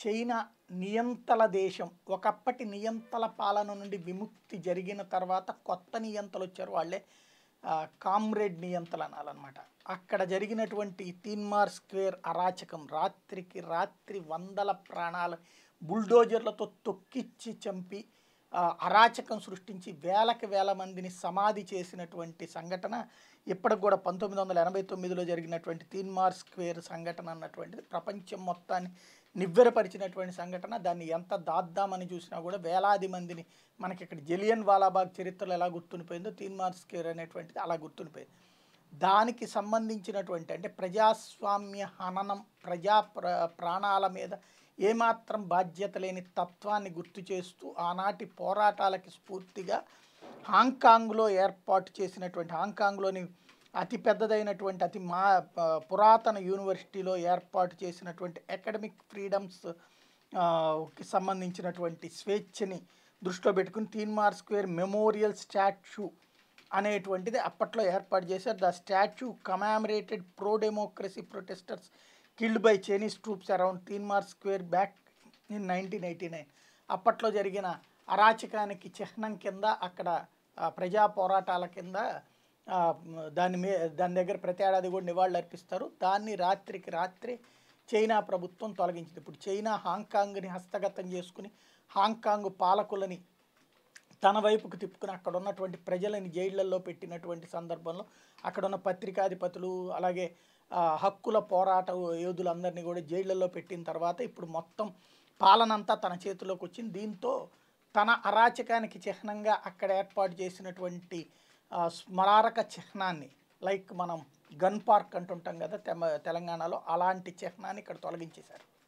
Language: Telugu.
చైనా నియంతల దేశం ఒకప్పటి నియంతల పాలన నుండి విముక్తి జరిగిన తర్వాత కొత్త నియంతలు వచ్చారు వాళ్ళే ఆ, కామ్రేడ్ నియంతలు అనాలన్నమాట అక్కడ జరిగినటువంటి తీన్మార్ స్క్వేర్ అరాచకం రాత్రికి రాత్రి వందల ప్రాణాలు బుల్డోజర్లతో తొక్కిచ్చి చంపి ఆ, అరాచకం సృష్టించి వేలకు వేల మందిని సమాధి చేసినటువంటి సంఘటన ఇప్పటికి కూడా పంతొమ్మిది వందల ఎనభై తొమ్మిదిలో జరిగినటువంటి తీన్మార్ స్క్వేర్ సంఘటన అన్నటువంటిది ప్రపంచం మొత్తాన్ని నివ్వెరపరిచినటువంటి సంఘటన దాన్ని ఎంత దాద్దామని చూసినా కూడా వేలాది మందిని మనకి ఇక్కడ జలియన్ వాలాబాగ్ చరిత్రలో ఎలా గుర్తుండిపోయిందో తీన్మార్ స్క్వేర్ అనేటువంటిది అలా గుర్తుండిపోయింది దానికి సంబంధించినటువంటి అంటే ప్రజాస్వామ్య హననం ప్రజా ప్ర ప్రాణాల మీద ఏమాత్రం బాధ్యత లేని తత్వాన్ని గుర్తు చేస్తూ ఆనాటి పోరాటాలకి స్ఫూర్తిగా హాంకాంగ్లో ఏర్పాటు చేసినటువంటి హాంకాంగ్లోని అతి పెద్దదైనటువంటి అతి మా ప- పురాతన యూనివర్సిటీలో ఏర్పాటు చేసినటువంటి అకాడమిక్ ఫ్రీడమ్స్ ఆ, కి సంబంధించినటువంటి స్వేచ్ఛని దృష్టిలో పెట్టుకుని తీన్మార్ స్క్వేర్ మెమోరియల్ స్టాచ్యూ అనేటువంటిది అప్పట్లో ఏర్పాటు చేశారు the statue commemorated pro democracy protesters killed by Chinese troops around Tiananmen square back in nineteen eighty nine అప్పట్లో జరిగిన అరాచకానికి చిహ్నం కింద అక్కడ ఆ, ప్రజా పోరాటాల కింద ఆ, మ్, దాని మీ దాని దగ్గర ప్రతి ఏడాది కూడా నివాళులు అర్పిస్తారు దాన్ని రాత్రికి రాత్రి చైనా ప్రభుత్వం తొలగించింది ఇప్పుడు చైనా హాంకాంగ్ని హస్తగతం చేసుకుని హాంకాంగ్ పాలకులని తన వైపుకు తిప్పుకుని అక్కడ ఉన్నటువంటి ప్రజలని జైళ్లలో పెట్టినటువంటి సందర్భంలో అక్కడ ఉన్న పత్రికాధిపతులు అలాగే ఆ, హక్కుల పోరాట యోధులందరినీ కూడా జైళ్లలో పెట్టిన తర్వాత ఇప్పుడు మొత్తం పాలనంతా తన చేతిలోకి వచ్చింది దీంతో తన అరాచకానికి చిహ్నంగా అక్కడ ఏర్పాటు చేసినటువంటి ఆ, స్మారక చిహ్నాన్ని లైక్ మనం గన్ పార్క్ అంటుంటాం కదా తెమ- తెలంగాణలో అలాంటి చిహ్నాన్ని ఇక్కడ తొలగించేశారు